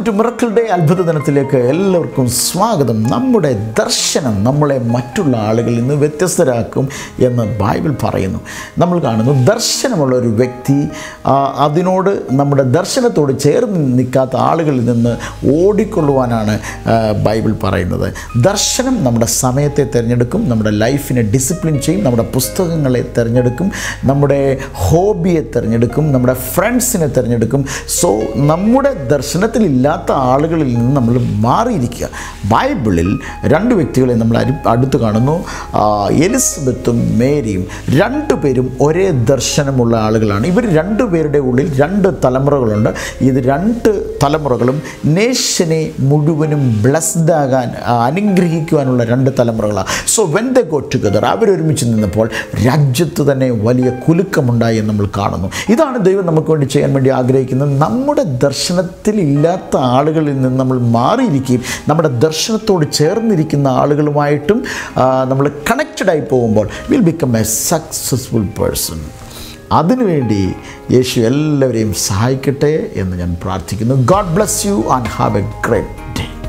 to miracle day അത്ഭുത ദിനത്തിലേക്ക് എല്ലാവർക്കും സ്വാഗതം നമ്മുടെ ദർശനം നമ്മളെ മറ്റുള്ള ആളുകളിൽ നിന്ന് വ്യത്യസ്തരാക്കും എന്ന് ബൈബിൾ പറയുന്നു നമ്മൾ കാണുന്നു ദർശനമുള്ള ഒരു വ്യക്തി ആ, അതിനോട് നമ്മുടെ ദർശനത്തോട് ചേർന്ന് നിൽക്കാത്ത ആളുകളിൽ നിന്ന് ഓടിക്കൊള്ളുവാനാണ് ആ, ബൈബിൾ പറയുന്നത് ദർശനം നമ്മുടെ സമയത്തെ തിരഞ്ഞെടുക്കും നമ്മുടെ ലൈഫിനെ ഡിസിപ്ലിൻ ചെയ്യും നമ്മുടെ പുസ്തകങ്ങളെ തിരഞ്ഞെടുക്കും നമ്മുടെ ഹോബിയെ തിരഞ്ഞെടുക്കും നമ്മുടെ ഫ്രണ്ട്സിനെ തിരഞ്ഞെടുക്കും സോ നമ്മുടെ ദർശനത്തിലില്ലാത്ത ആളുകളിൽ നിന്ന് നമ്മൾ മാറിയിരിക്കുക ബൈബിളിൽ രണ്ട് വ്യക്തികളെ നമ്മൾ അരി അടുത്ത് കാണുന്നു ആ, എലിസബത്തും മേരിയും രണ്ടുപേരും ഒരേ ദർശനമുള്ള ആളുകളാണ് ഇവർ രണ്ടുപേരുടെ ഉള്ളിൽ രണ്ട് തലമുറകളുണ്ട് ഇത് രണ്ട് തലമുറകളും നേഷനെ മുഴുവനും ബ്ലസ്ഡ് ആകാൻ ആ, അനുഗ്രഹിക്കുവാനുള്ള രണ്ട് തലമുറകളാണ് so when the go together അവരൊരുമിച്ച് നിന്നപ്പോൾ രാജ്യത്ത് തന്നെ വലിയ കുലുക്കമുണ്ടായി എന്ന് നമ്മൾ കാണുന്നു ഇതാണ് ദൈവം നമുക്ക് വേണ്ടി ചെയ്യാൻ വേണ്ടി ആഗ്രഹിക്കുന്നത് നമ്മുടെ ദർശനത്തിൽ ഇല്ലാത്ത ആളുകളിൽ നിന്ന് നമ്മൾ മാറിയിരിക്കുകയും നമ്മുടെ ദർശനത്തോട് ചേർന്നിരിക്കുന്ന ആളുകളുമായിട്ടും ആ, നമ്മൾ കണക്റ്റഡായി പോകുമ്പോൾ will become a successful person അതിനുവേണ്ടി യേശു എല്ലാവരെയും സഹായിക്കട്ടെ എന്ന് ഞാൻ പ്രാർത്ഥിക്കുന്നു God bless you and have a great day